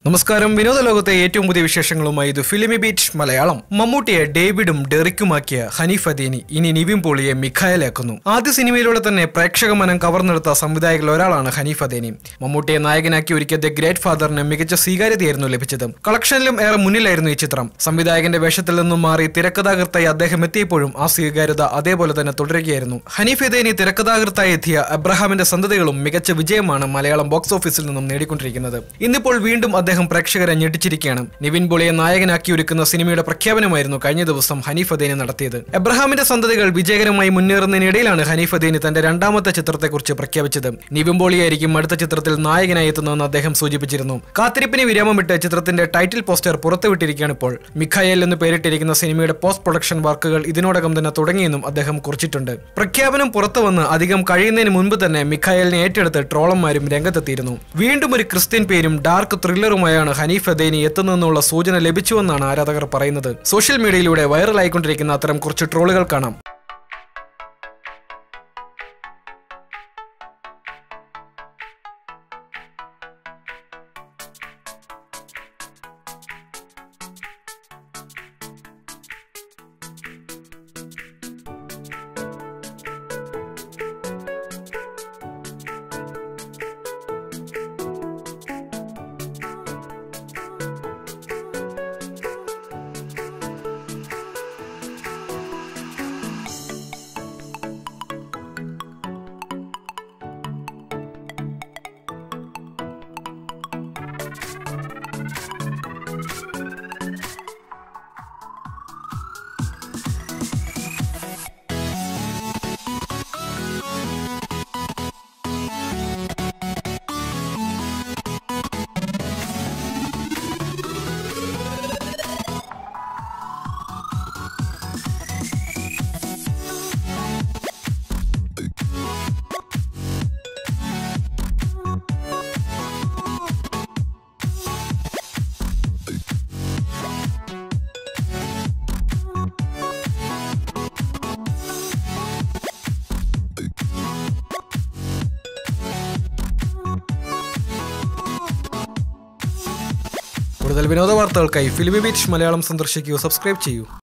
നമസ്കാരം വിനോദ ലോകത്തെ ഏറ്റവും പുതിയ വിശേഷങ്ങളുമായി ഇത് ഫിലിമി ബീറ്റ് മലയാളം മമ്മൂട്ടിയെ ഡേവിഡും ഡെറിക്കുമാക്കിയ ഹനീഫ് അദീനി ഇനി നിവിൻ പോളിയെ മിഖായലാക്കുന്നു ആദ്യ സിനിമയിലൂടെ തന്നെ പ്രേക്ഷക മനം കവർന്നെടുത്ത സംവിധായകരിൽ ഒരാളാണ് ഹനീഫ് അദീനി മമ്മൂട്ടിയെ നായകനാക്കി ഒരുക്കിയ ദ ഗ്രേറ്റ് ഫാദറിന് മികച്ച സ്വീകാര്യതയായിരുന്നു ലഭിച്ചത് കളക്ഷനിലും ഏറെ മുന്നിലായിരുന്നു ഈ ചിത്രം സംവിധായകന്റെ വേഷത്തിൽ നിന്നും മാറി തിരക്കഥാകൃത്തായി അദ്ദേഹം എത്തിയപ്പോഴും ആ സ്വീകാര്യത അതേപോലെ തന്നെ തുടരുകയായിരുന്നു ഹനീഫ് അദീനി തിരക്കഥാകൃത്തായി എത്തിയ അബ്രഹാമിന്റെ സന്തതികളും മികച്ച വിജയമാണ് മലയാളം ബോക്സ് ഓഫീസിൽ നിന്നും നേടിക്കൊണ്ടിരിക്കുന്നത് ഇന്നിപ്പോൾ വീണ്ടും അദ്ദേഹം പ്രേക്ഷകരെ ഞെട്ടിച്ചിരിക്കുകയാണ് നിവിൻ പോളിയെ നായകനാക്കി ഒരുക്കുന്ന സിനിമയുടെ പ്രഖ്യാപനമായിരുന്നു കഴിഞ്ഞ ദിവസം ഹനീഫ് അദേനി നടത്തിയത് എബ്രഹാമിന്റെ സന്തതികൾ വിജയകരമായി മുന്നേറുന്നതിനിടയിലാണ് ഹനീഫ് അദേനി തന്റെ രണ്ടാമത്തെ ചിത്രത്തെക്കുറിച്ച് പ്രഖ്യാപിച്ചത് നിവിൻ പോളിയായിരിക്കും അടുത്ത ചിത്രത്തിൽ നായകനായി എത്തുന്നതെന്ന് അദ്ദേഹം സൂചിപ്പിച്ചിരുന്നു കാത്തിരിപ്പിന് വിരാമമിട്ട് ചിത്രത്തിന്റെ ടൈറ്റിൽ പോസ്റ്റർ പുറത്തുവിട്ടിരിക്കുകയാണ് ഇപ്പോൾ മിഖായേൽ എന്ന് പേരിട്ടിരിക്കുന്ന സിനിമയുടെ പോസ്റ്റ് പ്രൊഡക്ഷൻ വർക്കുകൾ ഇതിനോടകം തന്നെ തുടങ്ങിയെന്നും അദ്ദേഹം കുറിച്ചിട്ടുണ്ട് പ്രഖ്യാപനം പുറത്തു വന്ന് അധികം കഴിയുന്നതിന് മുൻപ് തന്നെ മിഖായലിനെ ഏറ്റെടുത്ത് ട്രോളന്മാരും രംഗത്തെത്തിയിരുന്നു വീണ്ടും ഒരു ക്രിസ്ത്യൻ പേരും ഡാർക്ക് ത്രില്ലറുമായാണ് ഹനീഫ് അദേനി എത്തുന്നതെന്നുള്ള സൂചന ലഭിച്ചുവെന്നാണ് ആരാധകർ പറയുന്നത് സോഷ്യൽ മീഡിയയിലൂടെ വൈറലായിക്കൊണ്ടിരിക്കുന്ന അത്തരം കുറച്ച് ട്രോളുകൾ കാണാം കൂടുതൽ വിനോദ വാർത്തകൾക്കായി ഫിലിമി ബീച്ച് മലയാളം സന്ദർശിക്കൂ സബ്സ്ക്രൈബ് ചെയ്യൂ